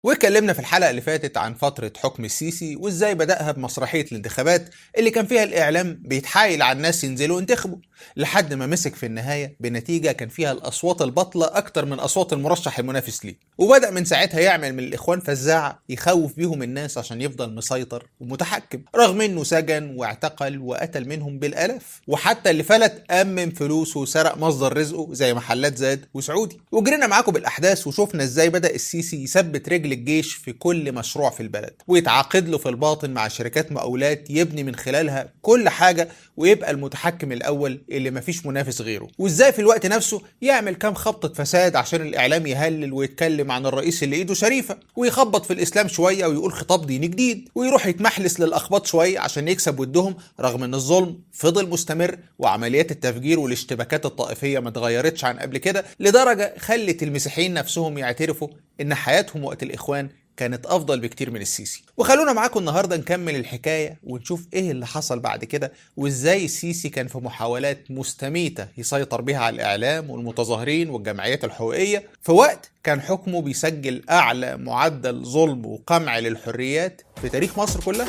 واتكلمنا في الحلقة اللي فاتت عن فترة حكم السيسي وازاي بدأها بمسرحية الانتخابات اللي كان فيها الإعلام بيتحايل على الناس ينزلوا ينتخبوا لحد ما مسك في النهاية بنتيجة كان فيها الأصوات البطلة أكتر من أصوات المرشح المنافس ليه وبدأ من ساعتها يعمل من الإخوان فزاعة يخوف بيهم الناس عشان يفضل مسيطر ومتحكم رغم إنه سجن واعتقل وقتل منهم بالآلاف وحتى اللي فلت أمن فلوسه وسرق مصدر رزقه زي محلات زاد وسعودي وجرينا معاكم بالأحداث وشوفنا إزاي بدأ السيسي يثبت رجل الجيش في كل مشروع في البلد ويتعاقد له في الباطن مع شركات مقاولات يبني من خلالها كل حاجة ويبقى المتحكم الأول اللي مفيش منافس غيره وإزاي في الوقت نفسه يعمل كام خبطة فساد عشان الإعلام يهلل ويتكلم عن الرئيس اللي إيده شريفة ويخبط في الإسلام شوية ويقول خطاب ديني جديد ويروح يتمحلس للأخباط شوية عشان يكسب ودهم رغم إن الظلم فضل مستمر وعمليات التفجير والاشتباكات الطائفية ما اتغيرتش عن قبل كده لدرجة خلت المسيحيين نفسهم يعترفوا إن حياتهم وقت الإخوان كانت افضل بكتير من السيسي وخلونا معاكم النهارده نكمل الحكايه ونشوف ايه اللي حصل بعد كده وازاي السيسي كان في محاولات مستميته يسيطر بها على الاعلام والمتظاهرين والجمعيات الحقوقيه في وقت كان حكمه بيسجل اعلى معدل ظلم وقمع للحريات في تاريخ مصر كلها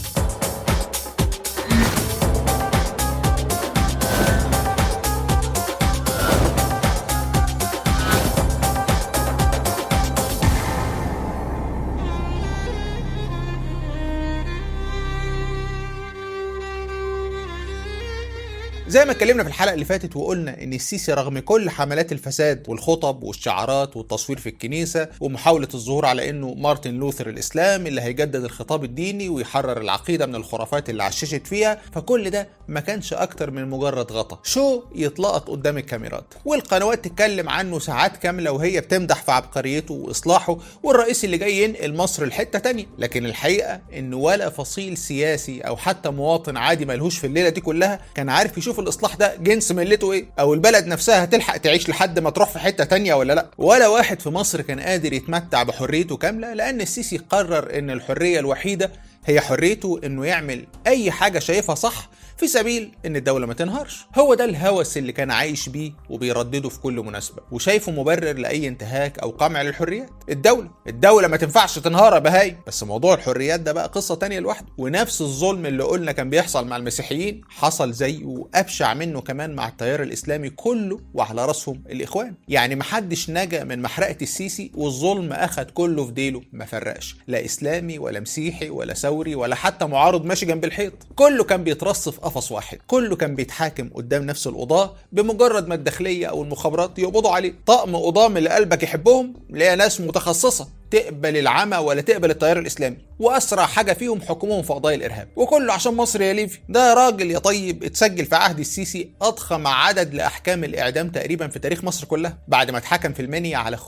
زي ما اتكلمنا في الحلقه اللي فاتت وقلنا ان السيسي رغم كل حملات الفساد والخطب والشعارات والتصوير في الكنيسه ومحاوله الظهور على انه مارتن لوثر الاسلام اللي هيجدد الخطاب الديني ويحرر العقيده من الخرافات اللي عششت فيها فكل ده ما كانش اكتر من مجرد غطا شو يتلقط قدام الكاميرات والقنوات تتكلم عنه ساعات كامله وهي بتمدح في عبقريته واصلاحه والرئيس اللي جاي ينقل مصر لحته تانية لكن الحقيقه ان ولا فصيل سياسي او حتى مواطن عادي ملهوش في الليله دي كلها كان عارف يشوف الاصلاح ده جنس ملته ايه او البلد نفسها هتلحق تعيش لحد ما تروح في حته تانية ولا لا ولا واحد في مصر كان قادر يتمتع بحريته كامله لان السيسي قرر ان الحريه الوحيده هي حريته انه يعمل اي حاجه شايفها صح في سبيل ان الدوله ما تنهارش هو ده الهوس اللي كان عايش بيه وبيردده في كل مناسبه وشايفه مبرر لاي انتهاك او قمع للحريات الدوله الدوله ما تنفعش تنهار يا بهاي بس موضوع الحريات ده بقى قصه تانية لوحده ونفس الظلم اللي قلنا كان بيحصل مع المسيحيين حصل زيه وابشع منه كمان مع التيار الاسلامي كله وعلى راسهم الاخوان يعني محدش نجا من محرقه السيسي والظلم اخد كله في ديله ما فرقش لا اسلامي ولا مسيحي ولا ثوري ولا حتى معارض ماشي جنب الحيط كله كان بيترص في قفص واحد كله كان بيتحاكم قدام نفس القضاة بمجرد ما الداخلية أو المخابرات يقبضوا عليه طقم قضاة من اللي قلبك يحبهم اللي هي ناس متخصصة تقبل العمى ولا تقبل التيار الاسلامي واسرع حاجه فيهم حكمهم في قضايا الارهاب وكله عشان مصر يا ليفي ده راجل يا طيب اتسجل في عهد السيسي اضخم عدد لاحكام الاعدام تقريبا في تاريخ مصر كلها بعد ما اتحكم في المنيا على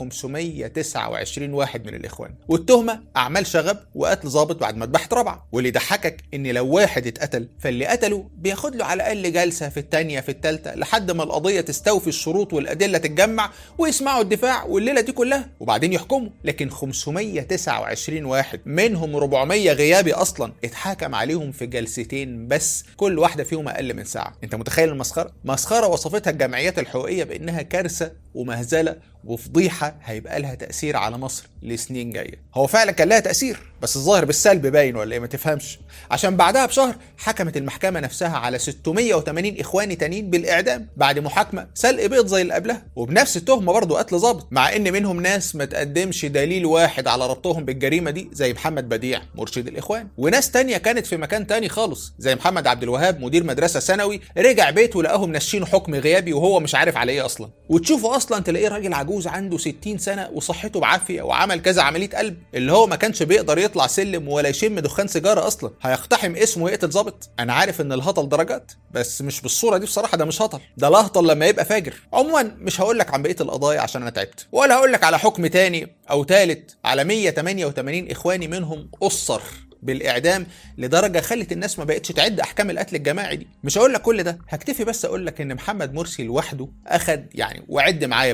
529 واحد من الاخوان والتهمه اعمال شغب وقتل ضابط بعد مذبحه رابعه واللي يضحكك ان لو واحد اتقتل فاللي قتله بياخد له على الاقل جلسه في الثانيه في الثالثه لحد ما القضيه تستوفي الشروط والادله تتجمع ويسمعوا الدفاع والليله دي كلها وبعدين يحكموا لكن 529 واحد منهم 400 غيابي اصلا اتحاكم عليهم في جلستين بس كل واحده فيهم اقل من ساعه انت متخيل المسخره مسخره وصفتها الجمعيات الحقوقيه بانها كارثه ومهزله وفضيحه هيبقى لها تاثير على مصر لسنين جايه هو فعلا كان لها تاثير بس الظاهر بالسلب باين ولا ايه ما تفهمش عشان بعدها بشهر حكمت المحكمه نفسها على 680 اخواني تانيين بالاعدام بعد محاكمه سلق بيض زي اللي قبلها وبنفس التهمه برضه قتل ظابط مع ان منهم ناس ما تقدمش دليل واحد على ربطهم بالجريمه دي زي محمد بديع مرشد الاخوان وناس تانية كانت في مكان تاني خالص زي محمد عبد الوهاب مدير مدرسه ثانوي رجع بيته لقاهم ناشين حكم غيابي وهو مش عارف على ايه اصلا وتشوفه اصلا تلاقيه راجل عجوز عنده 60 سنه وصحته بعافيه وعمل كذا عمليه قلب اللي هو ما كانش بيقدر يطلع سلم ولا يشم دخان سيجاره اصلا هيقتحم اسمه ويقتل ظابط انا عارف ان الهطل درجات بس مش بالصوره دي بصراحه ده مش هطل ده الهطل لما يبقى فاجر عموما مش هقول لك عن بقيه القضايا عشان انا تعبت ولا هقول لك على حكم تاني او تالت على 188 اخواني منهم قصر بالاعدام لدرجه خلت الناس ما بقتش تعد احكام القتل الجماعي دي مش هقول لك كل ده هكتفي بس اقول لك ان محمد مرسي لوحده اخد يعني وعد معايا بقى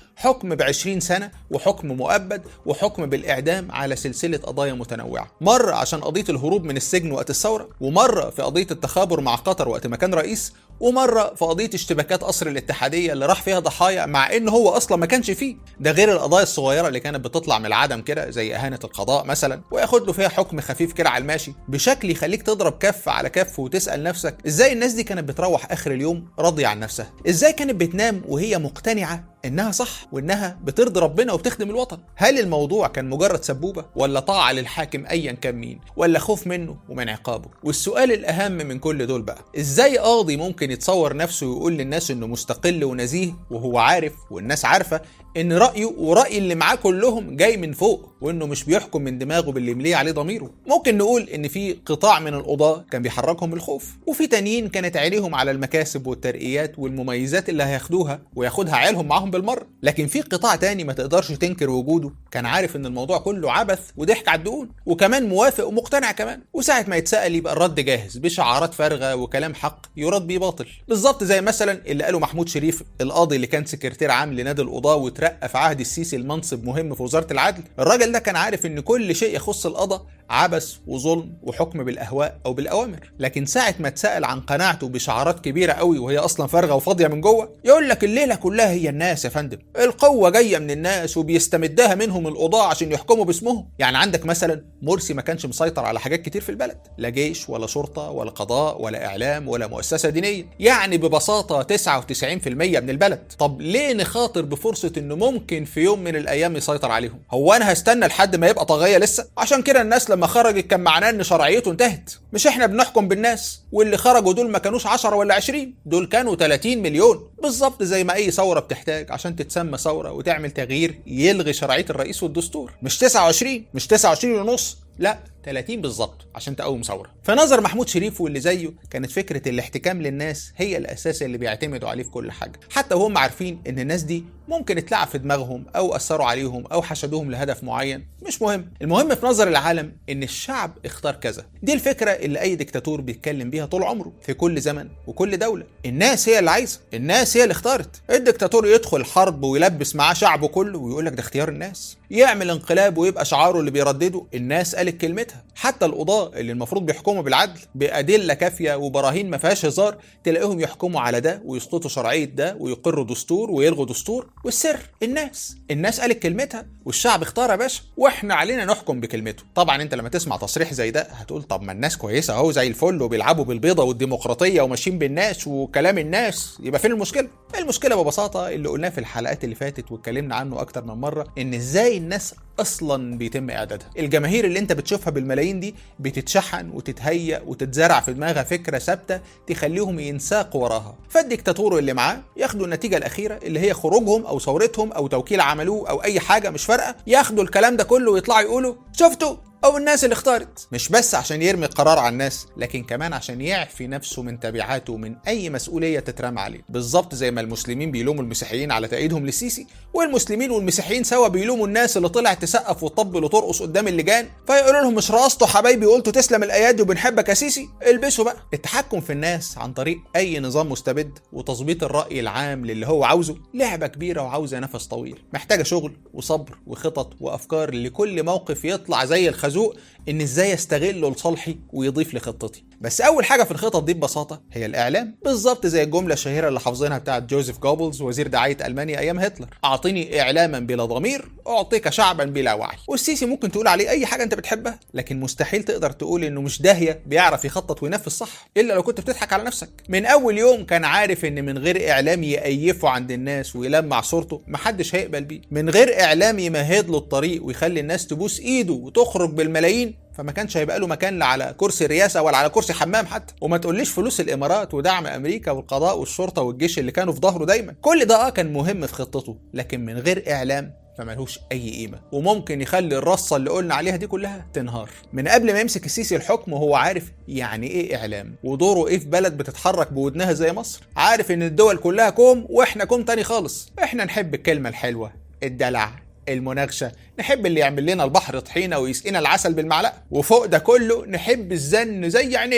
حكم ب 20 سنة وحكم مؤبد وحكم بالإعدام على سلسلة قضايا متنوعة مرة عشان قضية الهروب من السجن وقت الثورة ومرة في قضية التخابر مع قطر وقت ما كان رئيس ومرة في قضية اشتباكات قصر الاتحادية اللي راح فيها ضحايا مع إن هو أصلا ما كانش فيه ده غير القضايا الصغيرة اللي كانت بتطلع من العدم كده زي إهانة القضاء مثلا وياخد له فيها حكم خفيف كده على الماشي بشكل يخليك تضرب كف على كف وتسأل نفسك إزاي الناس دي كانت بتروح آخر اليوم راضية عن نفسها إزاي كانت بتنام وهي مقتنعة انها صح وانها بترضي ربنا وبتخدم الوطن هل الموضوع كان مجرد سبوبه ولا طاعه للحاكم ايا كان مين ولا خوف منه ومن عقابه والسؤال الاهم من كل دول بقى ازاي قاضي ممكن يتصور نفسه ويقول للناس انه مستقل ونزيه وهو عارف والناس عارفه ان رايه وراي اللي معاه كلهم جاي من فوق وانه مش بيحكم من دماغه باللي مليه عليه ضميره ممكن نقول ان في قطاع من القضاه كان بيحركهم الخوف وفي تانيين كانت عينيهم على المكاسب والترقيات والمميزات اللي هياخدوها وياخدها عيالهم معاهم بالمره لكن في قطاع تاني ما تقدرش تنكر وجوده كان عارف ان الموضوع كله عبث وضحك على الدقون وكمان موافق ومقتنع كمان وساعه ما يتسال يبقى الرد جاهز بشعارات فارغه وكلام حق يراد بيه باطل بالظبط زي مثلا اللي قاله محمود شريف القاضي اللي كان سكرتير عام لنادي القضاه وترقى في عهد السيسي المنصب مهم في وزاره العدل الراجل ده كان عارف ان كل شيء يخص القضاء عبث وظلم وحكم بالاهواء او بالاوامر لكن ساعه ما اتسال عن قناعته بشعارات كبيره قوي وهي اصلا فارغه وفاضيه من جوه يقول لك الليله كلها هي الناس يا فندم القوه جايه من الناس وبيستمدها منهم القضاه عشان يحكموا باسمهم يعني عندك مثلا مرسي ما كانش مسيطر على حاجات كتير في البلد لا جيش ولا شرطه ولا قضاء ولا اعلام ولا مؤسسه دينيه يعني ببساطه 99% من البلد طب ليه نخاطر بفرصه انه ممكن في يوم من الايام يسيطر عليهم هو انا هستنى لحد ما يبقى طاغيه لسه عشان كده الناس لما خرجت كان معناه ان شرعيته انتهت مش احنا بنحكم بالناس واللي خرجوا دول ما كانوش 10 ولا 20 دول كانوا 30 مليون بالظبط زي ما اي ثوره بتحتاج عشان تتسمى ثوره وتعمل تغيير يلغي شرعيه الرئيس والدستور مش 29 مش 29 ونص لا 30 بالظبط عشان تقوم ثوره فنظر محمود شريف واللي زيه كانت فكره الاحتكام للناس هي الاساس اللي بيعتمدوا عليه في كل حاجه حتى وهم عارفين ان الناس دي ممكن اتلعب في دماغهم او اثروا عليهم او حشدوهم لهدف معين مش مهم المهم في نظر العالم ان الشعب اختار كذا دي الفكره اللي اي دكتاتور بيتكلم بيها طول عمره في كل زمن وكل دوله الناس هي اللي عايزه الناس هي اللي اختارت الدكتاتور يدخل حرب ويلبس معاه شعبه كله ويقول لك ده اختيار الناس يعمل انقلاب ويبقى شعاره اللي بيردده الناس قالت كلمتها حتى القضاة اللي المفروض بيحكموا بالعدل بأدلة كافية وبراهين ما فيهاش هزار تلاقيهم يحكموا على ده ويسقطوا شرعية ده ويقروا دستور ويلغوا دستور والسر الناس الناس قالت كلمتها والشعب اختار يا باشا واحنا علينا نحكم بكلمته طبعا انت لما تسمع تصريح زي ده هتقول طب ما الناس كويسة اهو زي الفل وبيلعبوا بالبيضة والديمقراطية وماشيين بالناس وكلام الناس يبقى فين المشكلة المشكلة ببساطة اللي قلناه في الحلقات اللي فاتت واتكلمنا عنه اكتر من مرة ان ازاي الناس اصلا بيتم اعدادها الجماهير اللي انت بتشوفها بالملايين دي بتتشحن وتتهيأ وتتزرع في دماغها فكره ثابته تخليهم ينساقوا وراها فالديكتاتور اللي معاه ياخدوا النتيجه الاخيره اللي هي خروجهم او ثورتهم او توكيل عملوه او اي حاجه مش فارقه ياخدوا الكلام ده كله ويطلعوا يقولوا شفتوا او الناس اللي اختارت مش بس عشان يرمي القرار على الناس لكن كمان عشان يعفي نفسه من تبعاته من اي مسؤوليه تترمى عليه بالظبط زي ما المسلمين بيلوموا المسيحيين على تأييدهم للسيسي والمسلمين والمسيحيين سوا بيلوموا الناس اللي طلعت تسقف وتطبل وترقص قدام اللجان فيقولوا لهم مش رقصتوا حبايبي وقلتوا تسلم الايادي وبنحبك يا سيسي البسوا بقى التحكم في الناس عن طريق اي نظام مستبد وتظبيط الراي العام للي هو عاوزه لعبه كبيره وعاوزه نفس طويل محتاجه شغل وصبر وخطط وافكار لكل موقف يطلع زي الخازوق ان ازاي استغله لصالحي ويضيف لخطتي بس اول حاجه في الخطط دي ببساطه هي الاعلام بالظبط زي الجمله الشهيره اللي حافظينها بتاعت جوزيف جوبلز وزير دعايه المانيا ايام هتلر اعطيني اعلاما بلا ضمير اعطيك شعبا بلا وعي والسيسي ممكن تقول عليه اي حاجه انت بتحبها لكن مستحيل تقدر تقول انه مش داهيه بيعرف يخطط وينفذ صح الا لو كنت بتضحك على نفسك من اول يوم كان عارف ان من غير اعلام يأيفه عند الناس ويلمع صورته محدش هيقبل بيه من غير اعلام يمهد له الطريق ويخلي الناس تبوس ايده وتخرج بالملايين فما كانش هيبقى له مكان لا على كرسي الرئاسه ولا على كرسي حمام حتى وما تقوليش فلوس الامارات ودعم امريكا والقضاء والشرطه والجيش اللي كانوا في ظهره دايما كل ده اه كان مهم في خطته لكن من غير اعلام فملهوش اي قيمه وممكن يخلي الرصه اللي قلنا عليها دي كلها تنهار من قبل ما يمسك السيسي الحكم وهو عارف يعني ايه اعلام ودوره ايه في بلد بتتحرك بودنها زي مصر عارف ان الدول كلها كوم واحنا كوم تاني خالص احنا نحب الكلمه الحلوه الدلع المناقشه نحب اللي يعمل لنا البحر طحينه ويسقينا العسل بالمعلقه وفوق ده كله نحب الزن زي عينينا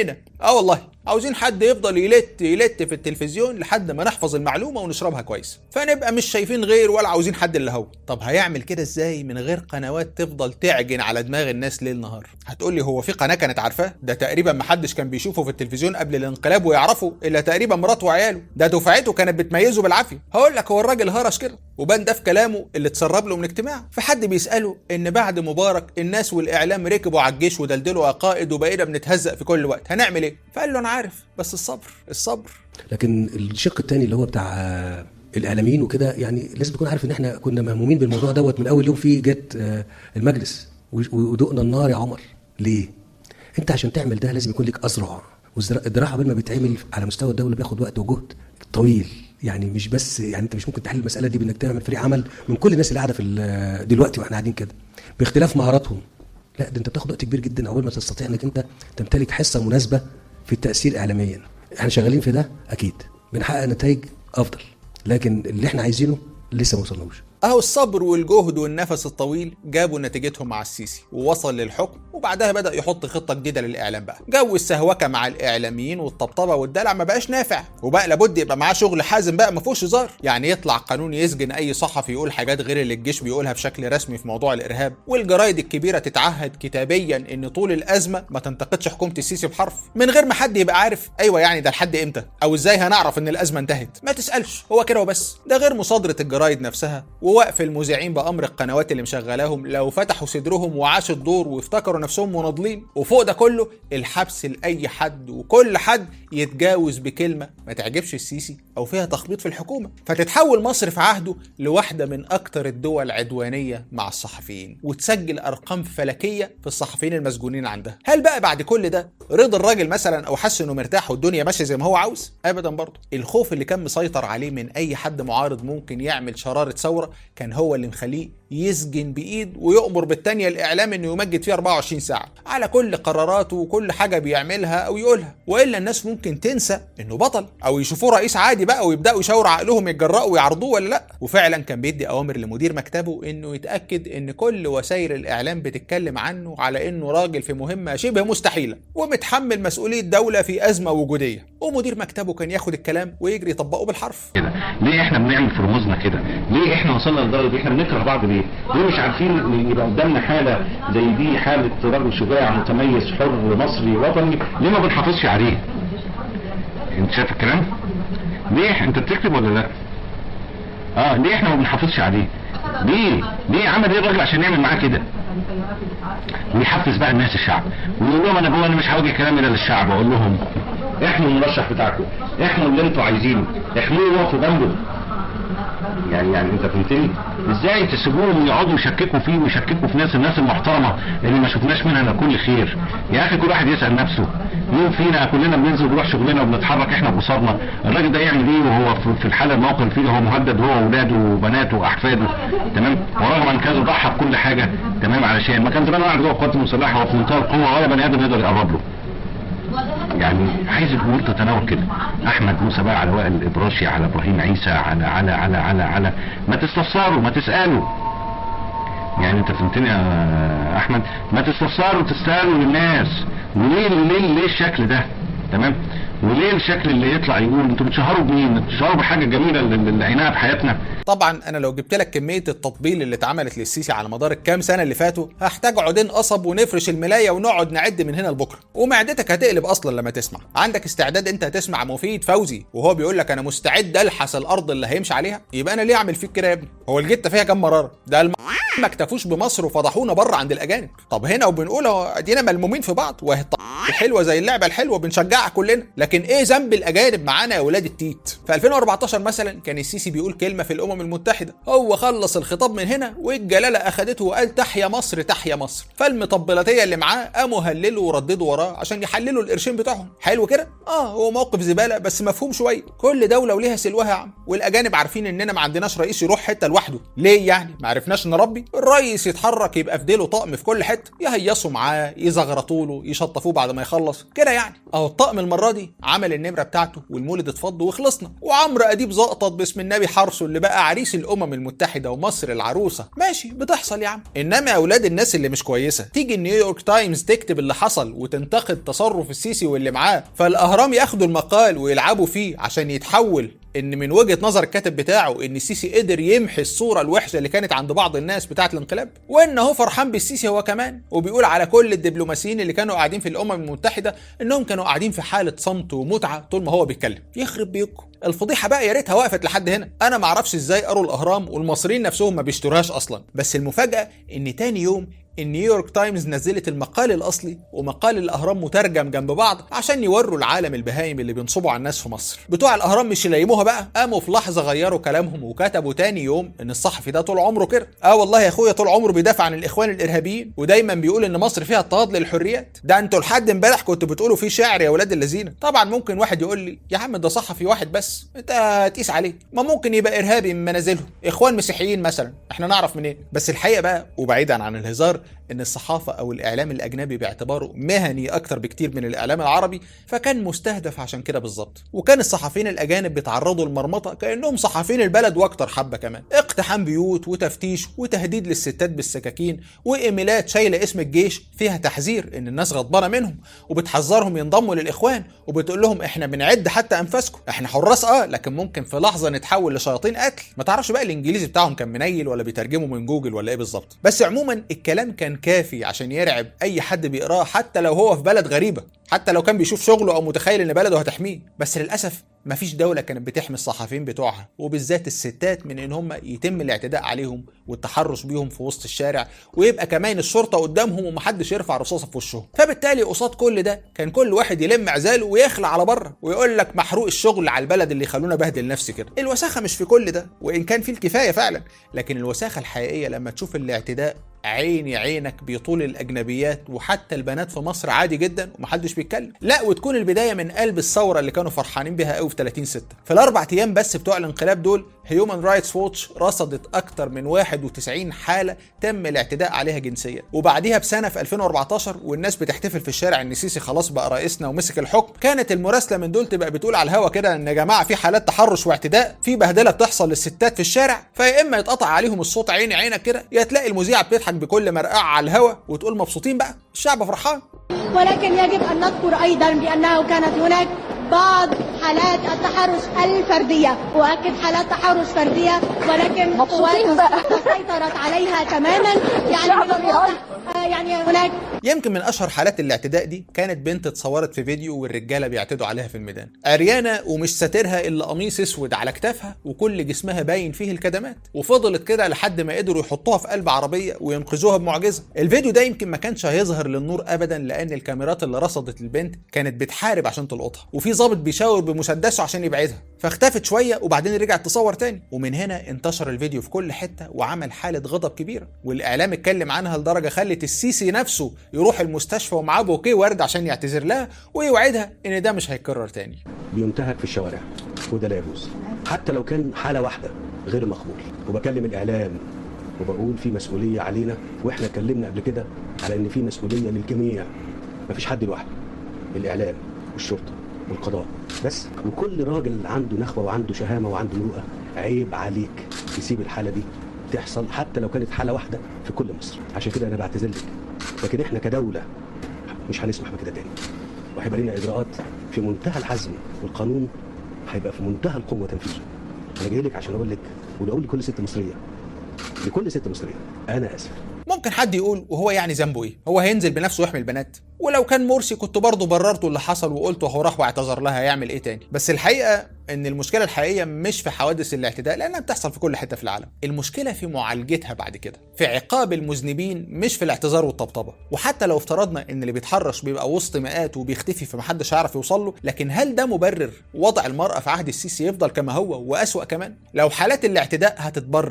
اه والله عاوزين حد يفضل يلت يلت في التلفزيون لحد ما نحفظ المعلومه ونشربها كويس فنبقى مش شايفين غير ولا عاوزين حد الا هو طب هيعمل كده ازاي من غير قنوات تفضل تعجن على دماغ الناس ليل نهار هتقول لي هو في قناه كانت عارفاه ده تقريبا ما حدش كان بيشوفه في التلفزيون قبل الانقلاب ويعرفه الا تقريبا مراته وعياله ده دفعته كانت بتميزه بالعافيه هقول لك هو الراجل هرش كده وبان ده في كلامه اللي اتسرب له من اجتماع فحد بيساله ان بعد مبارك الناس والاعلام ركبوا على الجيش ودلدلوا عقائد وبقينا بنتهزق في كل وقت هنعمل ايه فقال له انا عارف بس الصبر الصبر لكن الشق الثاني اللي هو بتاع آه، الاعلاميين وكده يعني لازم تكون عارف ان احنا كنا مهمومين بالموضوع دوت من اول يوم فيه جت آه، المجلس و- ودقنا النار يا عمر ليه؟ انت عشان تعمل ده لازم يكون لك اذرع والذراع قبل ما بيتعمل على مستوى الدوله بياخد وقت وجهد طويل يعني مش بس يعني انت مش ممكن تحل المساله دي بانك تعمل فريق عمل من كل الناس اللي قاعده في ال- دلوقتي واحنا قاعدين كده باختلاف مهاراتهم لا ده انت بتاخد وقت كبير جدا اول ما تستطيع انك انت تمتلك حصه مناسبه في التاثير اعلاميا احنا شغالين في ده اكيد بنحقق نتائج افضل لكن اللي احنا عايزينه لسه ما وصلناش اهو الصبر والجهد والنفس الطويل جابوا نتيجتهم مع السيسي ووصل للحكم وبعدها بدا يحط خطه جديده للاعلام بقى جو السهوكه مع الاعلاميين والطبطبه والدلع ما بقاش نافع وبقى لابد يبقى معاه شغل حازم بقى ما فيهوش هزار يعني يطلع قانون يسجن اي صحفي يقول حاجات غير اللي الجيش بيقولها بشكل رسمي في موضوع الارهاب والجرايد الكبيره تتعهد كتابيا ان طول الازمه ما تنتقدش حكومه السيسي بحرف من غير ما حد يبقى عارف ايوه يعني ده لحد امتى او ازاي هنعرف ان الازمه انتهت ما تسالش هو كده وبس ده غير مصادره الجرايد نفسها ووقف المذيعين بامر القنوات اللي مشغلاهم لو فتحوا صدرهم وعاشوا الدور وافتكروا نفسهم مناضلين وفوق ده كله الحبس لاي حد وكل حد يتجاوز بكلمه ما تعجبش السيسي او فيها تخبيط في الحكومه فتتحول مصر في عهده لواحده من اكتر الدول عدوانيه مع الصحفيين وتسجل ارقام فلكيه في الصحفيين المسجونين عندها هل بقى بعد كل ده رضا الراجل مثلا او حس انه مرتاح والدنيا ماشيه زي ما هو عاوز ابدا برضه الخوف اللي كان مسيطر عليه من اي حد معارض ممكن يعمل شراره ثوره كان هو اللي مخليه يسجن بايد ويؤمر بالتانية الاعلام انه يمجد فيه 24 ساعه على كل قراراته وكل حاجه بيعملها او يقولها والا الناس ممكن تنسى انه بطل او يشوفوه رئيس عادي بقى ويبداوا يشاوروا عقلهم يتجرأوا ويعرضوه ولا لا وفعلا كان بيدي اوامر لمدير مكتبه انه يتاكد ان كل وسائل الاعلام بتتكلم عنه على انه راجل في مهمه شبه مستحيله ومتحمل مسؤوليه دوله في ازمه وجوديه ومدير مكتبه كان ياخد الكلام ويجري يطبقه بالحرف كده ليه احنا بنعمل في رموزنا كده ليه احنا وصلنا للدرجه دي احنا بنكره بعض ليه ليه مش عارفين إن يبقى قدامنا حاله زي دي حاله رجل شجاع متميز حر مصري وطني ليه ما بنحافظش عليه انت شايف الكلام ليه انت بتكتب ولا لا اه ليه احنا ما بنحافظش عليه ليه ليه عمل ايه الراجل عشان يعمل معاه كده ويحفز بقى الناس الشعب ويقول لهم انا بقول انا مش هوجه كلام الا للشعب اقول لهم احموا المرشح بتاعكم احموا اللي انتوا عايزينه احموه وقفوا جنبه يعني يعني انت فهمتني ازاي تسيبوهم يقعدوا يشككوا فيه ويشككوا في ناس الناس المحترمه اللي ما شفناش منها الا كل خير يا اخي كل واحد يسال نفسه مين فينا كلنا بننزل بنروح شغلنا وبنتحرك احنا باسرنا الراجل ده يعمل ايه وهو في- في الحاله الموقف اللي فيه هو مهدد هو واولاده وبناته واحفاده تمام ورغم ان كذا ضحى بكل حاجه تمام علشان ما كان زمان قاعد جوه القوات المسلحه وفي منتهى القوه ولا بني ادم يقدر يقرب له يعني عايز الامور تتناول كده احمد موسى بقى على وائل الابراشي على ابراهيم عيسى على على على على على ما تستفسروا ما تسالوا يعني انت فهمتني يا احمد ما تستفسروا تسالوا للناس وليه ليه ليه الشكل ده تمام وليه الشكل اللي يطلع يقول انتوا بتشهروا بمين بتشهروا بحاجه جميله اللي اللي لقيناها في حياتنا طبعا انا لو جبت لك كميه التطبيل اللي اتعملت للسيسي على مدار الكام سنه اللي فاتوا هحتاج عودين قصب ونفرش الملايه ونقعد نعد من هنا لبكره ومعدتك هتقلب اصلا لما تسمع عندك استعداد انت تسمع مفيد فوزي وهو بيقول لك انا مستعد الحس الارض اللي هيمشي عليها يبقى انا ليه اعمل فيك كده يا ابني هو الجته فيها كام مراره ده الم... ما اكتفوش بمصر وفضحونا بره عند الاجانب طب هنا وبنقول اهو ادينا ملمومين في بعض وهي الط- الحلوه زي اللعبه الحلوه بنشجعها كلنا لكن ايه ذنب الاجانب معانا يا ولاد التيت في 2014 مثلا كان السيسي بيقول كلمه في الامم المتحده هو خلص الخطاب من هنا والجلاله اخدته وقال تحيا مصر تحيا مصر فالمطبلاتيه اللي معاه قاموا هللوا ورددوا وراه عشان يحللوا القرشين بتوعهم حلو كده اه هو موقف زباله بس مفهوم شويه كل دوله وليها سلوها يا عم والاجانب عارفين اننا ما عندناش رئيس يروح حته لوحده ليه يعني ما عرفناش نربي الرئيس يتحرك يبقى في ديله طقم في كل حته يهيصوا معاه يزغرطوا له يشطفوه بعد ما يخلص كده يعني اهو الطقم المره دي عمل النمره بتاعته والمولد اتفض وخلصنا وعمرو اديب زقطت باسم النبي حرصه اللي بقى عريس الامم المتحده ومصر العروسه ماشي بتحصل يا عم انما يا اولاد الناس اللي مش كويسه تيجي النيويورك تايمز تكتب اللي حصل وتنتقد تصرف السيسي واللي معاه فالاهرام ياخدوا المقال ويلعبوا فيه عشان يتحول ان من وجهه نظر الكاتب بتاعه ان السيسي قدر يمحي الصوره الوحشه اللي كانت عند بعض الناس بتاعه الانقلاب وان هو فرحان بالسيسي هو كمان وبيقول على كل الدبلوماسيين اللي كانوا قاعدين في الامم المتحده انهم كانوا قاعدين في حاله صمت ومتعه طول ما هو بيتكلم يخرب بيكم الفضيحه بقى يا ريتها وقفت لحد هنا انا ما اعرفش ازاي قروا الاهرام والمصريين نفسهم ما بيشتروهاش اصلا بس المفاجاه ان تاني يوم النيويورك تايمز نزلت المقال الاصلي ومقال الاهرام مترجم جنب بعض عشان يوروا العالم البهايم اللي بينصبوا على الناس في مصر بتوع الاهرام مش يلايموها بقى قاموا في لحظه غيروا كلامهم وكتبوا تاني يوم ان الصحفي ده طول عمره كده اه والله يا اخويا طول عمره بيدافع عن الاخوان الارهابيين ودايما بيقول ان مصر فيها اضطهاد للحريات ده انتوا لحد امبارح كنتوا بتقولوا فيه شعر يا ولاد اللذين طبعا ممكن واحد يقول لي يا عم ده صحفي واحد بس انت هتقيس عليه ما ممكن يبقى ارهابي من منازلهم اخوان مسيحيين مثلا احنا نعرف منين بس الحقيقه بقى وبعيدا عن الهزار ان الصحافه او الاعلام الاجنبي باعتباره مهني اكتر بكتير من الاعلام العربي فكان مستهدف عشان كده بالظبط وكان الصحفيين الاجانب بيتعرضوا للمرمطه كانهم صحفيين البلد واكتر حبه كمان اقتحام بيوت وتفتيش وتهديد للستات بالسكاكين وايميلات شايله اسم الجيش فيها تحذير ان الناس غضبانه منهم وبتحذرهم ينضموا للاخوان وبتقول لهم احنا بنعد حتى انفاسكم احنا حراس اه لكن ممكن في لحظه نتحول لشياطين قتل ما تعرفش بقى الانجليزي بتاعهم كان منيل ولا بيترجموا من جوجل ولا ايه بالظبط بس عموما الكلام كان كافي عشان يرعب اي حد بيقراه حتى لو هو في بلد غريبه حتى لو كان بيشوف شغله او متخيل ان بلده هتحميه بس للاسف مفيش دولة كانت بتحمي الصحفيين بتوعها وبالذات الستات من ان هم يتم الاعتداء عليهم والتحرش بيهم في وسط الشارع ويبقى كمان الشرطة قدامهم ومحدش يرفع رصاصة في وشهم فبالتالي قصاد كل ده كان كل واحد يلم عزاله ويخلع على بره ويقول لك محروق الشغل على البلد اللي يخلونا بهدل نفسي كده الوساخة مش في كل ده وان كان في الكفاية فعلا لكن الوساخة الحقيقية لما تشوف الاعتداء عيني عينك بيطول الاجنبيات وحتى البنات في مصر عادي جدا ومحدش بيتكلم لا وتكون البدايه من قلب الثوره اللي كانوا فرحانين بيها قوي في 30 6 في الاربع ايام بس بتوع الانقلاب دول هيومن رايتس ووتش رصدت اكتر من 91 حاله تم الاعتداء عليها جنسيا وبعديها بسنه في 2014 والناس بتحتفل في الشارع ان سيسي خلاص بقى رئيسنا ومسك الحكم كانت المراسله من دول تبقى بتقول على الهوا كده ان يا جماعه في حالات تحرش واعتداء في بهدله بتحصل للستات في الشارع فيا اما يتقطع عليهم الصوت عيني عينك كده يا تلاقي المذيعه بتضحك بكل مرقعه على الهوا وتقول مبسوطين بقى الشعب فرحان ولكن يجب أن نذكر أيضا بأنه كانت هناك بعض حالات التحرش الفردية أؤكد حالات تحرش فردية ولكن مبسوطين بقى. سيطرت عليها تماما يعني من الواضح آه، يعني هناك يمكن من اشهر حالات الاعتداء دي كانت بنت اتصورت في فيديو والرجاله بيعتدوا عليها في الميدان عريانه ومش ساترها الا قميص اسود على كتافها وكل جسمها باين فيه الكدمات وفضلت كده لحد ما قدروا يحطوها في قلب عربيه وينقذوها بمعجزه الفيديو ده يمكن ما كانش هيظهر للنور ابدا لان الكاميرات اللي رصدت البنت كانت بتحارب عشان تلقطها وفي ضابط بيشاور بمسدسه عشان يبعدها فاختفت شويه وبعدين رجعت تصور تاني ومن هنا انتشر الفيديو في كل حته وعمل حاله غضب كبيره والاعلام اتكلم عنها لدرجه خلت السيسي نفسه يروح المستشفى ومعاه بوكيه ورد عشان يعتذر لها ويوعدها ان ده مش هيتكرر تاني بينتهك في الشوارع وده لا يجوز حتى لو كان حاله واحده غير مقبول وبكلم الاعلام وبقول في مسؤوليه علينا واحنا اتكلمنا قبل كده على ان في مسؤوليه للجميع مفيش حد لوحده الاعلام والشرطه والقضاء بس وكل راجل عنده نخوه وعنده شهامه وعنده مروءه عيب عليك تسيب الحاله دي تحصل حتى لو كانت حاله واحده في كل مصر عشان كده انا بعتذر لك لكن احنا كدوله مش هنسمح بكده تاني وهيبقى لنا اجراءات في منتهى الحزم والقانون هيبقى في منتهى القوه تنفيذه انا جاي لك عشان اقول لك واقول لكل ست مصريه لكل ست مصريه انا اسف ممكن حد يقول وهو يعني ذنبه ايه؟ هو هينزل بنفسه يحمي البنات؟ ولو كان مرسي كنت برضه بررته اللي حصل وقلت وهو راح واعتذر لها هيعمل ايه تاني؟ بس الحقيقه ان المشكله الحقيقيه مش في حوادث الاعتداء لانها بتحصل في كل حته في العالم، المشكله في معالجتها بعد كده، في عقاب المذنبين مش في الاعتذار والطبطبه، وحتى لو افترضنا ان اللي بيتحرش بيبقى وسط مئات وبيختفي فمحدش هيعرف يوصل له، لكن هل ده مبرر وضع المراه في عهد السيسي يفضل كما هو واسوأ كمان؟ لو حالات الاعتداء هتتبرر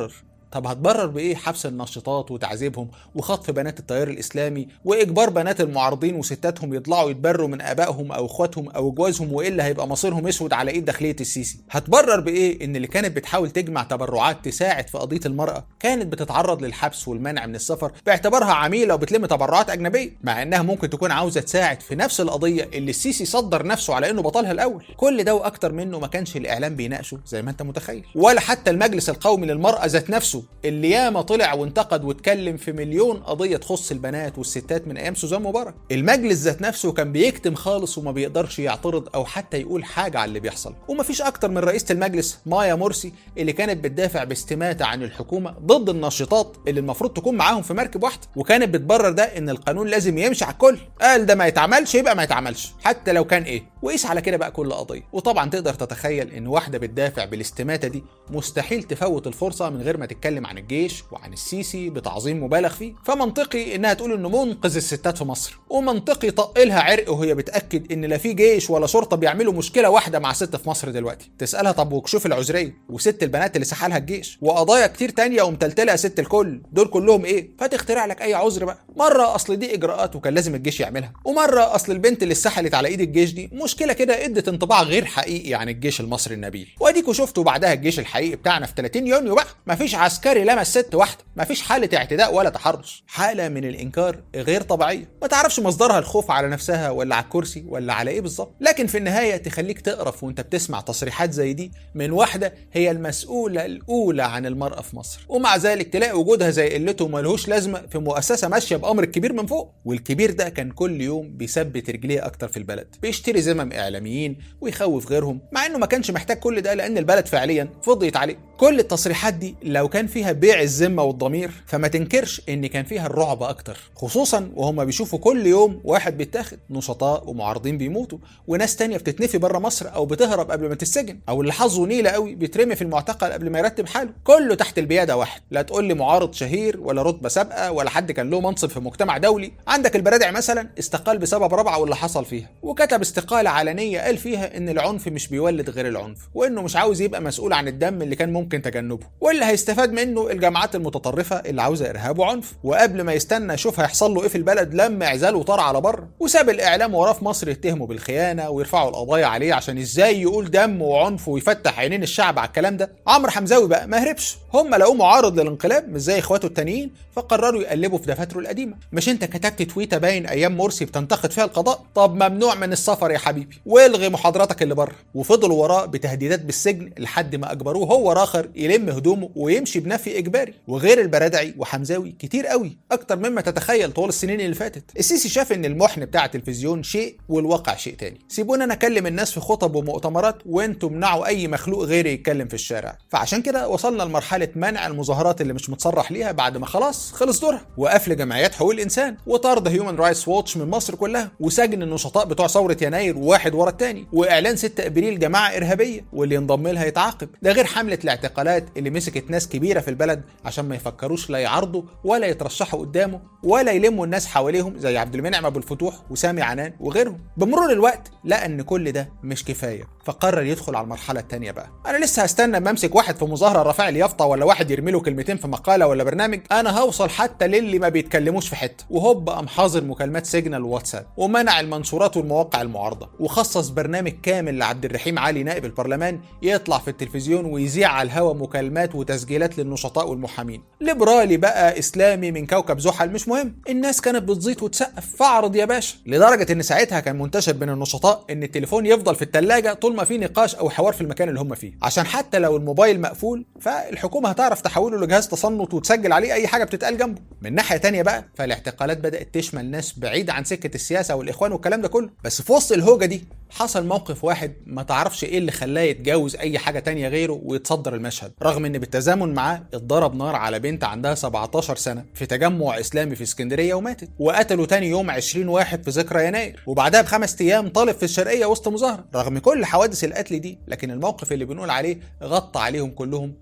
طب هتبرر بايه حبس الناشطات وتعذيبهم وخطف بنات التيار الاسلامي واجبار بنات المعارضين وستاتهم يطلعوا يتبروا من ابائهم او اخواتهم او جوازهم والا هيبقى مصيرهم اسود على ايد داخليه السيسي هتبرر بايه ان اللي كانت بتحاول تجمع تبرعات تساعد في قضيه المراه كانت بتتعرض للحبس والمنع من السفر باعتبارها عميله وبتلم تبرعات اجنبيه مع انها ممكن تكون عاوزه تساعد في نفس القضيه اللي السيسي صدر نفسه على انه بطلها الاول كل ده واكتر منه ما كانش الاعلام بيناقشه زي ما انت متخيل ولا حتى المجلس القومي للمراه ذات نفسه اللي ياما طلع وانتقد واتكلم في مليون قضيه تخص البنات والستات من ايام سوزان مبارك المجلس ذات نفسه كان بيكتم خالص وما بيقدرش يعترض او حتى يقول حاجه على اللي بيحصل ومفيش اكتر من رئيسه المجلس مايا مرسي اللي كانت بتدافع باستماته عن الحكومه ضد الناشطات اللي المفروض تكون معاهم في مركب واحده وكانت بتبرر ده ان القانون لازم يمشي على الكل قال ده ما يتعملش يبقى ما يتعملش حتى لو كان ايه وقيس على كده بقى كل قضيه وطبعا تقدر تتخيل ان واحده بتدافع بالاستماته دي مستحيل تفوت الفرصه من غير ما تتكلم عن الجيش وعن السيسي بتعظيم مبالغ فيه فمنطقي انها تقول انه منقذ الستات في مصر ومنطقي طقلها عرق وهي بتاكد ان لا في جيش ولا شرطه بيعملوا مشكله واحده مع ست في مصر دلوقتي تسالها طب وكشوف العذريه وست البنات اللي سحلها الجيش وقضايا كتير تانية ومتلتله يا ست الكل دول كلهم ايه فتخترع لك اي عذر بقى مره اصل دي اجراءات وكان لازم الجيش يعملها ومره اصل البنت اللي اتسحلت على ايد الجيش دي مشكله كده ادت انطباع غير حقيقي عن الجيش المصري النبيل واديكوا شفتوا بعدها الجيش الحقيقي بتاعنا في 30 يونيو بقى مفيش عسكري لمس ست واحده مفيش حاله اعتداء ولا تحرش حاله من الانكار غير طبيعيه ما تعرفش مصدرها الخوف على نفسها ولا على الكرسي ولا على ايه بالظبط لكن في النهايه تخليك تقرف وانت بتسمع تصريحات زي دي من واحده هي المسؤوله الاولى عن المراه في مصر ومع ذلك تلاقي وجودها زي قلته ملهوش لازمه في مؤسسه ماشيه بامر الكبير من فوق والكبير ده كان كل يوم بيثبت رجليه اكتر في البلد بيشتري زمم اعلاميين ويخوف غيرهم مع انه ما كانش محتاج كل ده لان البلد فعليا فضيت عليه كل التصريحات دي لو كان فيها بيع الذمه والضمير فما تنكرش ان كان فيها الرعب اكتر خصوصا وهم بيشوفوا كل يوم واحد بيتاخد نشطاء ومعارضين بيموتوا وناس تانية بتتنفي بره مصر او بتهرب قبل ما تتسجن او اللي حظه نيله قوي بيترمي في المعتقل قبل ما يرتب حاله كله تحت البياده واحد لا تقول لي معارض شهير ولا رتبه سابقه ولا حد كان له منصب في مجتمع دولي عندك البرادع مثلا استقال بسبب رابعه واللي حصل فيها وكتب استقاله علنيه قال فيها ان العنف مش بيولد غير العنف وانه مش عاوز يبقى مسؤول عن الدم اللي كان ممكن تجنبه واللي هيستفاد منه الجماعات المتطرفه اللي عاوزه ارهاب وعنف وقبل ما يستنى يشوف هيحصل له ايه في البلد لما عزال وطار على بره وساب الاعلام وراه في مصر يتهموا بالخيانه ويرفعوا القضايا عليه عشان ازاي يقول دم وعنف ويفتح عينين الشعب على الكلام ده عمرو حمزاوي بقى ما هربش هم لقوه معارض للانقلاب مش زي اخواته التانيين فقرروا يقلبوا في دفاتره القديمه مش انت كتبت تويته باين ايام مرسي بتنتقد فيها القضاء طب ممنوع من السفر يا حبيبي والغي محاضراتك اللي بره وفضلوا وراه بتهديدات بالسجن لحد ما اجبروه هو راخر يلم هدومه ويمشي بنفي اجباري وغير البرادعي وحمزاوي كتير قوي اكتر مما تتخيل طول السنين اللي فاتت السيسي شاف ان المحن بتاع التلفزيون شيء والواقع شيء تاني سيبونا انا اكلم الناس في خطب ومؤتمرات وانتوا منعوا اي مخلوق غيري يتكلم في الشارع فعشان كده وصلنا لمرحله منع المظاهرات اللي مش متصرح ليها بعد ما خلاص خلص دورها وقفل جمعيات حقوق الانسان وطرد هيومن رايتس ووتش من مصر كلها وسجن النشطاء بتوع ثوره يناير واحد ورا التاني واعلان 6 ابريل جماعه ارهابيه واللي ينضم لها يتعاقب ده غير حمله الاعتقالات اللي مسكت ناس كبيره في البلد عشان ما يفكروش لا يعارضوا ولا يترشحوا قدامه ولا يلموا الناس حواليهم زي عبد المنعم ابو الفتوح وسامي عنان وغيرهم بمرور الوقت لقى ان كل ده مش كفايه فقرر يدخل على المرحله الثانيه بقى انا لسه هستنى اما امسك واحد في مظاهره رافع لي يافطه ولا واحد يرمي له كلمتين في مقاله ولا برنامج انا هوصل حتى للي ما بيتكلموش في حته وهوب قام حاظر مكالمات سيجنال وواتساب ومنع المنشورات والمواقع المعارضه وخصص برنامج كامل لعبد الرحيم علي نائب البرلمان يطلع في التلفزيون ويذيع على الهوا مكالمات وتسجيلات للنشطاء والمحامين ليبرالي بقى اسلامي من كوكب زحل مش مهم الناس كانت بتزيط وتسقف فاعرض يا باشا لدرجه ان ساعتها كان منتشر بين النشطاء ان التليفون يفضل في الثلاجه طول ما في نقاش او حوار في المكان اللي هم فيه عشان حتى لو الموبايل مقفول فالحكومه هتعرف تحوله لجهاز تصنت وتسجل عليه اي حاجه بتتقال جنبه من ناحيه تانية بقى فالاعتقالات بدات تشمل ناس بعيده عن سكه السياسه والاخوان والكلام ده كله بس في وسط الهوجه دي حصل موقف واحد ما تعرفش ايه اللي خلاه يتجاوز اي حاجه تانية غيره ويتصدر المشهد رغم ان بالتزامن معاه اتضرب نار على بنت عندها 17 سنه في تجمع اسلامي في اسكندريه وماتت وقتلوا تاني يوم 20 واحد في ذكرى يناير وبعدها بخمس ايام طالب في الشرقيه وسط مظاهره رغم كل حوادث القتل دي لكن الموقف اللي بنقول عليه غطى عليهم كلهم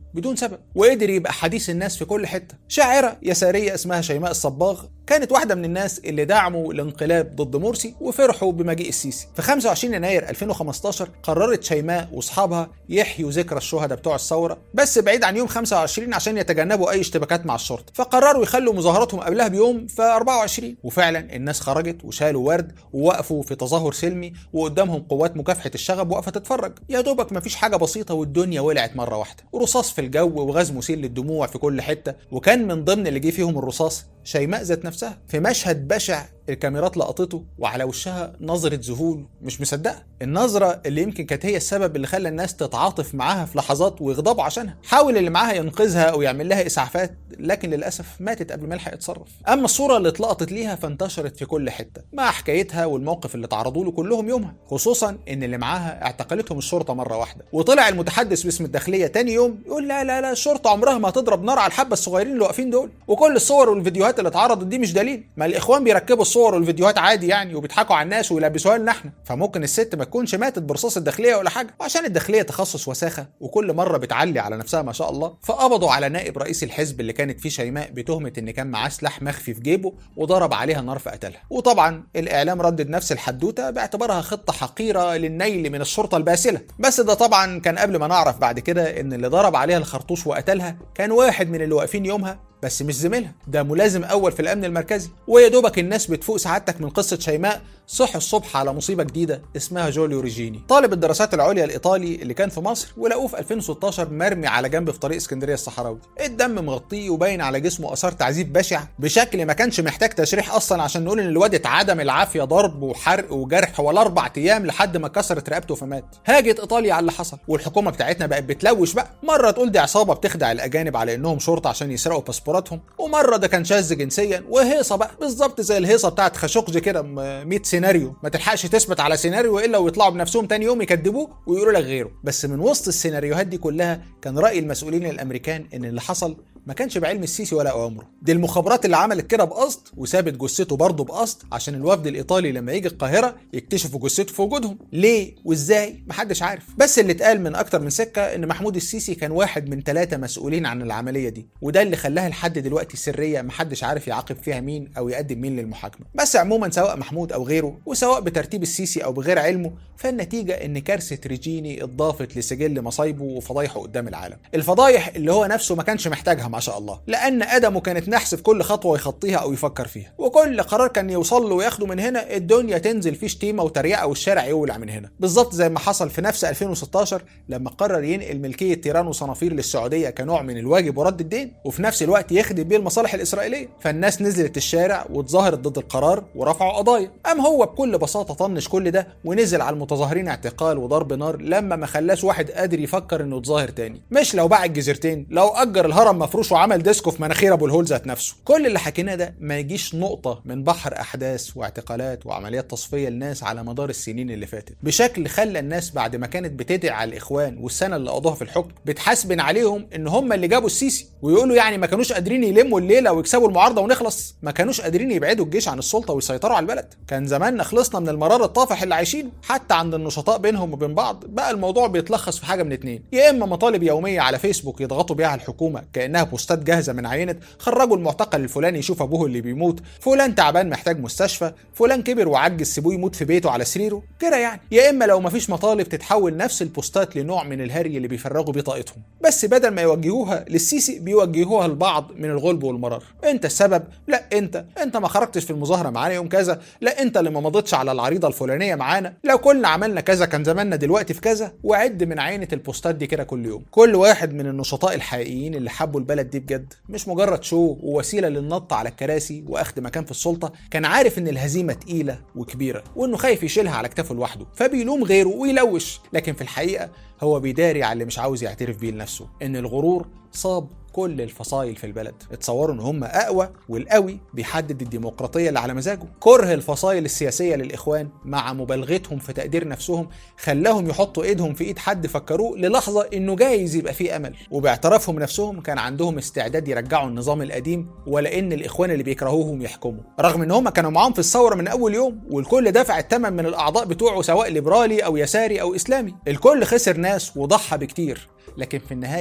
بدون سبب وقدر يبقى حديث الناس في كل حته شاعره يساريه اسمها شيماء الصباغ كانت واحده من الناس اللي دعموا الانقلاب ضد مرسي وفرحوا بمجيء السيسي في 25 يناير 2015 قررت شيماء واصحابها يحيوا ذكرى الشهداء بتوع الثوره بس بعيد عن يوم 25 عشان يتجنبوا اي اشتباكات مع الشرطه فقرروا يخلوا مظاهراتهم قبلها بيوم في 24 وفعلا الناس خرجت وشالوا ورد ووقفوا في تظاهر سلمي وقدامهم قوات مكافحه الشغب واقفه تتفرج يا دوبك مفيش حاجه بسيطه والدنيا ولعت مره واحده ورصاص في الجو وغاز مسيل للدموع في كل حته وكان من ضمن اللي جه فيهم الرصاص شيماء ذات نفسها في مشهد بشع الكاميرات لقطته وعلى وشها نظرة ذهول مش مصدقة النظرة اللي يمكن كانت هي السبب اللي خلى الناس تتعاطف معاها في لحظات ويغضبوا عشانها حاول اللي معاها ينقذها او يعمل لها اسعافات لكن للاسف ماتت قبل ما يلحق يتصرف اما الصورة اللي اتلقطت ليها فانتشرت في كل حتة مع حكايتها والموقف اللي تعرضوا له كلهم يومها خصوصا ان اللي معاها اعتقلتهم الشرطة مرة واحدة وطلع المتحدث باسم الداخلية تاني يوم يقول لا لا لا الشرطة عمرها ما هتضرب نار على الحبة الصغيرين اللي واقفين دول وكل الصور والفيديوهات اللي اتعرضت دي مش دليل ما الاخوان بيركبوا الصور والفيديوهات عادي يعني وبيضحكوا على الناس ويلبسوها لنا احنا فممكن الست ما تكونش ماتت برصاص الداخليه ولا حاجه وعشان الداخليه تخصص وساخه وكل مره بتعلي على نفسها ما شاء الله فقبضوا على نائب رئيس الحزب اللي كانت فيه شيماء بتهمه ان كان معاه سلاح مخفي في جيبه وضرب عليها نار فقتلها وطبعا الاعلام ردد نفس الحدوته باعتبارها خطه حقيره للنيل من الشرطه الباسله بس ده طبعا كان قبل ما نعرف بعد كده ان اللي ضرب عليها الخرطوش وقتلها كان واحد من اللي واقفين يومها بس مش زميلها ده ملازم اول في الامن المركزي ويا دوبك الناس بتفوق سعادتك من قصه شيماء صح الصبح على مصيبه جديده اسمها جوليو ريجيني طالب الدراسات العليا الايطالي اللي كان في مصر ولقوه في 2016 مرمي على جنب في طريق اسكندريه الصحراوي الدم مغطيه وباين على جسمه اثار تعذيب بشع بشكل ما كانش محتاج تشريح اصلا عشان نقول ان الواد اتعدم العافيه ضرب وحرق وجرح ولا اربع ايام لحد ما كسرت رقبته فمات هاجت ايطاليا على اللي حصل والحكومه بتاعتنا بقت بتلوش بقى مره تقول دي عصابه بتخدع الاجانب على انهم شرطه عشان يسرقوا باسبوراتهم ومره ده كان شاذ جنسيا وهيصه بقى بالظبط زي الهيصه بتاعت خاشقجي كده 100 سيناريو ما تلحقش تثبت على سيناريو الا ويطلعوا بنفسهم تاني يوم يكذبوه ويقولوا لك غيره بس من وسط السيناريوهات دي كلها كان راي المسؤولين الامريكان ان اللي حصل ما كانش بعلم السيسي ولا اوامره دي المخابرات اللي عملت كده بقصد وسابت جثته برضه بقصد عشان الوفد الايطالي لما يجي القاهره يكتشفوا جثته في وجودهم ليه وازاي محدش عارف بس اللي اتقال من اكتر من سكه ان محمود السيسي كان واحد من ثلاثه مسؤولين عن العمليه دي وده اللي خلاها لحد دلوقتي سريه محدش عارف يعاقب فيها مين او يقدم مين للمحاكمه بس عموما سواء محمود او غيره وسواء بترتيب السيسي او بغير علمه فالنتيجه ان كارثه ريجيني اتضافت لسجل مصايبه وفضايحه قدام العالم الفضايح اللي هو نفسه ما كانش محتاجها ما شاء الله لان ادمه كانت نحس في كل خطوه يخطيها او يفكر فيها وكل قرار كان يوصل له وياخده من هنا الدنيا تنزل فيه شتيمه وتريقه والشارع يولع من هنا بالظبط زي ما حصل في نفس 2016 لما قرر ينقل ملكيه تيران وصنافير للسعوديه كنوع من الواجب ورد الدين وفي نفس الوقت يخدم بيه المصالح الاسرائيليه فالناس نزلت الشارع واتظاهرت ضد القرار ورفعوا قضايا ام هو بكل بساطه طنش كل ده ونزل على المتظاهرين اعتقال وضرب نار لما ما خلاش واحد قادر يفكر انه يتظاهر تاني مش لو باع الجزيرتين لو اجر الهرم مفروش وعمل ديسكو في مناخير ابو الهول ذات نفسه كل اللي حكيناه ده ما يجيش نقطه من بحر احداث واعتقالات وعمليات تصفيه للناس على مدار السنين اللي فاتت بشكل خلى الناس بعد ما كانت بتدعي على الاخوان والسنه اللي قضوها في الحكم بتحاسبن عليهم ان هم اللي جابوا السيسي ويقولوا يعني ما كانوش قادرين يلموا الليله ويكسبوا المعارضه ونخلص ما كانوش قادرين يبعدوا الجيش عن السلطه ويسيطروا على البلد كان زماننا خلصنا من المرار الطافح اللي عايشينه حتى عند النشطاء بينهم وبين بعض بقى الموضوع بيتلخص في حاجه من اتنين يا اما مطالب يوميه على فيسبوك يضغطوا بيها على الحكومه كانها بوستات جاهزه من عينه خرجوا المعتقل الفلاني يشوف ابوه اللي بيموت فلان تعبان محتاج مستشفى فلان كبر وعجز سيبوه يموت في بيته على سريره كده يعني يا اما لو مفيش مطالب تتحول نفس البوستات لنوع من الهري اللي بيفرغوا بيه طاقتهم بس بدل ما يوجهوها للسيسي بيوجهوها لبعض من الغلب والمرار انت السبب لا انت انت ما خرجتش في المظاهره معانا يوم كذا لا انت اللي ما مضيتش على العريضه الفلانيه معانا لو كنا عملنا كذا كان زماننا دلوقتي في كذا وعد من عينه البوستات دي كده كل يوم كل واحد من النشطاء الحقيقيين اللي حبوا البلد دي بجد مش مجرد شو ووسيله للنط على الكراسي واخد مكان في السلطه كان عارف ان الهزيمه تقيله وكبيره وانه خايف يشيلها على كتافه لوحده فبيلوم غيره ويلوش لكن في الحقيقه هو بيداري على اللي مش عاوز يعترف بيه لنفسه ان الغرور صاب كل الفصائل في البلد اتصوروا ان هم اقوى والقوي بيحدد الديمقراطيه اللي على مزاجه كره الفصائل السياسيه للاخوان مع مبالغتهم في تقدير نفسهم خلاهم يحطوا ايدهم في ايد حد فكروه للحظه انه جايز يبقى فيه امل وباعترافهم نفسهم كان عندهم استعداد يرجعوا النظام القديم ولا ان الاخوان اللي بيكرهوهم يحكموا رغم ان هم كانوا معاهم في الثوره من اول يوم والكل دفع الثمن من الاعضاء بتوعه سواء ليبرالي او يساري او اسلامي الكل خسر ناس وضحى بكتير لكن في النهايه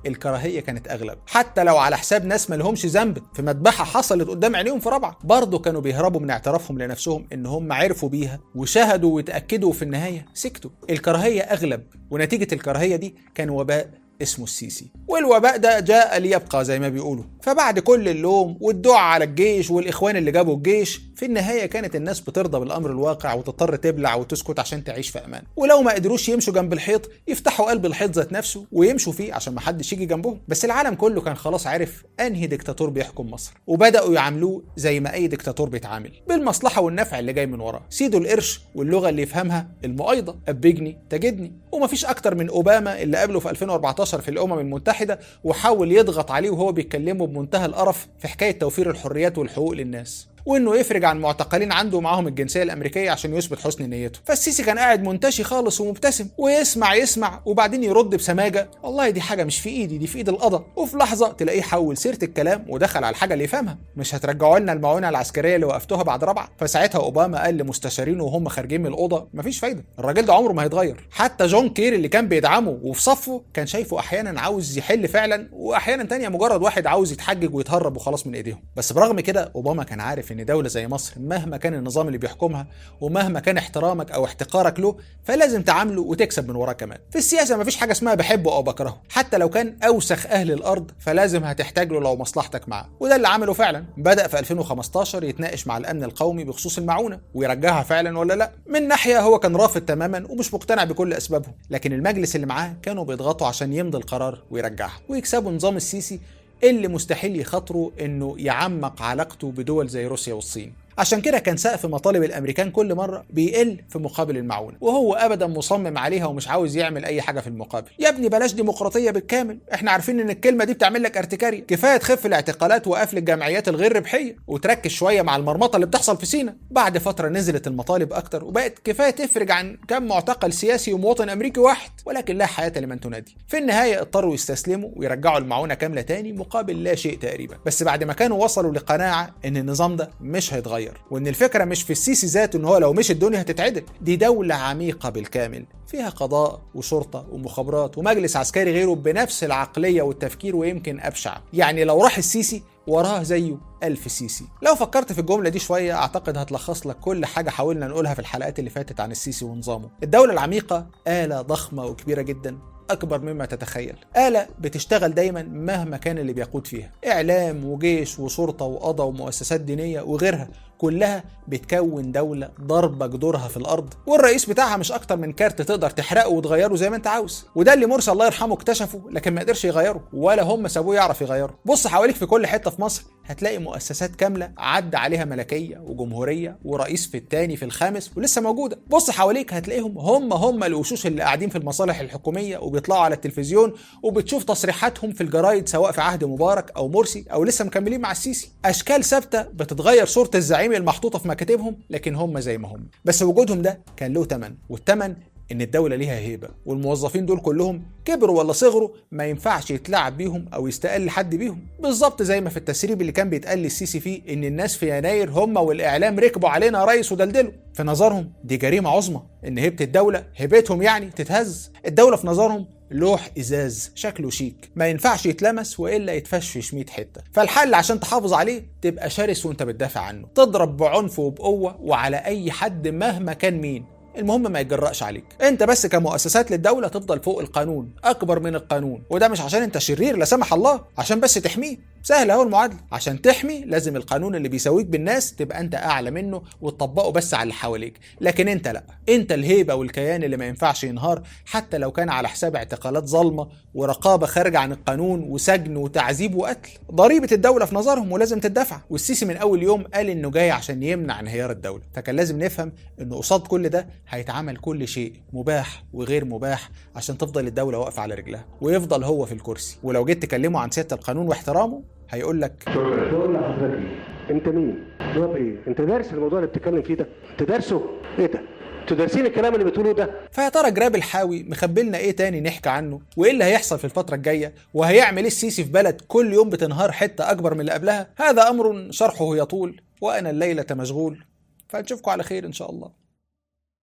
الكراهيه كانت اغلب حتى لو على حساب ناس ما لهمش ذنب في مذبحه حصلت قدام عينيهم في رابعه برضه كانوا بيهربوا من اعترافهم لنفسهم ان هم عرفوا بيها وشهدوا وتاكدوا في النهايه سكتوا الكراهيه اغلب ونتيجه الكراهيه دي كان وباء اسمه السيسي والوباء ده جاء ليبقى زي ما بيقولوا فبعد كل اللوم والدعاء على الجيش والاخوان اللي جابوا الجيش في النهايه كانت الناس بترضى بالامر الواقع وتضطر تبلع وتسكت عشان تعيش في امان ولو ما قدروش يمشوا جنب الحيط يفتحوا قلب الحيط ذات نفسه ويمشوا فيه عشان ما حدش يجي جنبهم بس العالم كله كان خلاص عارف انهي ديكتاتور بيحكم مصر وبداوا يعاملوه زي ما اي ديكتاتور بيتعامل بالمصلحه والنفع اللي جاي من وراه سيدوا القرش واللغه اللي يفهمها المؤيده ابجني تجدني ومفيش اكتر من اوباما اللي قابله في 2014 في الامم المتحده وحاول يضغط عليه وهو بيتكلمه بمنتهى القرف في حكايه توفير الحريات والحقوق للناس وانه يفرج عن معتقلين عنده معاهم الجنسيه الامريكيه عشان يثبت حسن نيته فالسيسي كان قاعد منتشي خالص ومبتسم ويسمع يسمع وبعدين يرد بسماجه والله دي حاجه مش في ايدي دي في ايد القضاء وفي لحظه تلاقيه حول سيره الكلام ودخل على الحاجه اللي يفهمها مش هترجعوا لنا المعونه العسكريه اللي وقفتوها بعد رابعه فساعتها اوباما قال لمستشارينه وهم خارجين من الاوضه مفيش فايده الراجل ده عمره ما هيتغير حتى جون كير اللي كان بيدعمه وفي صفه كان شايفه احيانا عاوز يحل فعلا واحيانا تانية مجرد واحد عاوز يتحجج ويتهرب وخلاص من ايديهم بس برغم كده اوباما كان عارف ان دوله زي مصر مهما كان النظام اللي بيحكمها ومهما كان احترامك او احتقارك له فلازم تعامله وتكسب من وراه كمان في السياسه مفيش حاجه اسمها بحبه او بكرهه حتى لو كان اوسخ اهل الارض فلازم هتحتاج له لو مصلحتك معاه وده اللي عمله فعلا بدا في 2015 يتناقش مع الامن القومي بخصوص المعونه ويرجعها فعلا ولا لا من ناحيه هو كان رافض تماما ومش مقتنع بكل اسبابهم لكن المجلس اللي معاه كانوا بيضغطوا عشان يمضي القرار ويرجعها ويكسبوا نظام السيسي اللي مستحيل يخاطروا انه يعمق علاقته بدول زي روسيا والصين عشان كده كان سقف مطالب الامريكان كل مره بيقل في مقابل المعونه وهو ابدا مصمم عليها ومش عاوز يعمل اي حاجه في المقابل يا ابني بلاش ديمقراطيه بالكامل احنا عارفين ان الكلمه دي بتعمل لك ارتكاريه كفايه تخف الاعتقالات وقفل الجمعيات الغير ربحيه وتركز شويه مع المرمطه اللي بتحصل في سينا بعد فتره نزلت المطالب اكتر وبقت كفايه تفرج عن كم معتقل سياسي ومواطن امريكي واحد ولكن لا حياه لمن تنادي في النهايه اضطروا يستسلموا ويرجعوا المعونه كامله تاني مقابل لا شيء تقريبا بس بعد ما كانوا وصلوا لقناعه ان النظام ده مش هيتغير وان الفكره مش في السيسي ذاته ان هو لو مشي الدنيا هتتعدل دي دوله عميقه بالكامل فيها قضاء وشرطه ومخابرات ومجلس عسكري غيره بنفس العقليه والتفكير ويمكن ابشع يعني لو راح السيسي وراه زيه ألف سيسي لو فكرت في الجملة دي شوية أعتقد هتلخص لك كل حاجة حاولنا نقولها في الحلقات اللي فاتت عن السيسي ونظامه الدولة العميقة آلة ضخمة وكبيرة جدا أكبر مما تتخيل آلة بتشتغل دايما مهما كان اللي بيقود فيها إعلام وجيش وشرطة وقضاء ومؤسسات دينية وغيرها كلها بتكون دولة ضربة جذورها في الأرض والرئيس بتاعها مش أكتر من كارت تقدر تحرقه وتغيره زي ما أنت عاوز وده اللي مرسي الله يرحمه اكتشفه لكن ما قدرش يغيره ولا هم سابوه يعرف يغيره بص حواليك في كل حتة في مصر هتلاقي مؤسسات كاملة عدى عليها ملكية وجمهورية ورئيس في الثاني في الخامس ولسه موجودة بص حواليك هتلاقيهم هم هم الوشوش اللي قاعدين في المصالح الحكومية وبيطلعوا على التلفزيون وبتشوف تصريحاتهم في الجرايد سواء في عهد مبارك أو مرسي أو لسه مكملين مع السيسي أشكال ثابتة بتتغير صورة الزعيم المحطوطة في مكاتبهم لكن هم زي ما هم بس وجودهم ده كان له ثمن والثمن ان الدوله ليها هيبه والموظفين دول كلهم كبروا ولا صغروا ما ينفعش يتلعب بيهم او يستقل حد بيهم بالظبط زي ما في التسريب اللي كان بيتقال للسيسي فيه ان الناس في يناير هم والاعلام ركبوا علينا يا ريس ودلدلوا في نظرهم دي جريمه عظمى ان هيبه الدوله هيبتهم يعني تتهز الدوله في نظرهم لوح ازاز شكله شيك ما ينفعش يتلمس والا يتفشفش 100 حته فالحل عشان تحافظ عليه تبقى شرس وانت بتدافع عنه تضرب بعنف وبقوه وعلى اي حد مهما كان مين المهم ما يتجرأش عليك انت بس كمؤسسات للدوله تفضل فوق القانون اكبر من القانون وده مش عشان انت شرير لا سمح الله عشان بس تحميه سهل اهو المعادله عشان تحمي لازم القانون اللي بيساويك بالناس تبقى انت اعلى منه وتطبقه بس على اللي حواليك لكن انت لا انت الهيبه والكيان اللي ما ينفعش ينهار حتى لو كان على حساب اعتقالات ظالمه ورقابه خارجه عن القانون وسجن وتعذيب وقتل ضريبه الدوله في نظرهم ولازم تدفع والسيسي من اول يوم قال انه جاي عشان يمنع انهيار الدوله فكان لازم نفهم انه قصاد كل ده هيتعمل كل شيء مباح وغير مباح عشان تفضل الدوله واقفه على رجلها ويفضل هو في الكرسي ولو جيت تكلمه عن سياده القانون واحترامه هيقول لك بقول لحضرتك ايه؟ انت مين؟ جواب ايه؟ انت دارس الموضوع اللي بتتكلم فيه ده؟ انت دارسه؟ ايه ده؟ انتوا دارسين الكلام اللي بتقولوه ده؟ فيا ترى جراب الحاوي مخبلنا ايه تاني نحكي عنه وايه اللي هيحصل في الفتره الجايه وهيعمل ايه السيسي في بلد كل يوم بتنهار حته اكبر من اللي قبلها هذا امر شرحه يطول وانا الليله مشغول فنشوفكم على خير ان شاء الله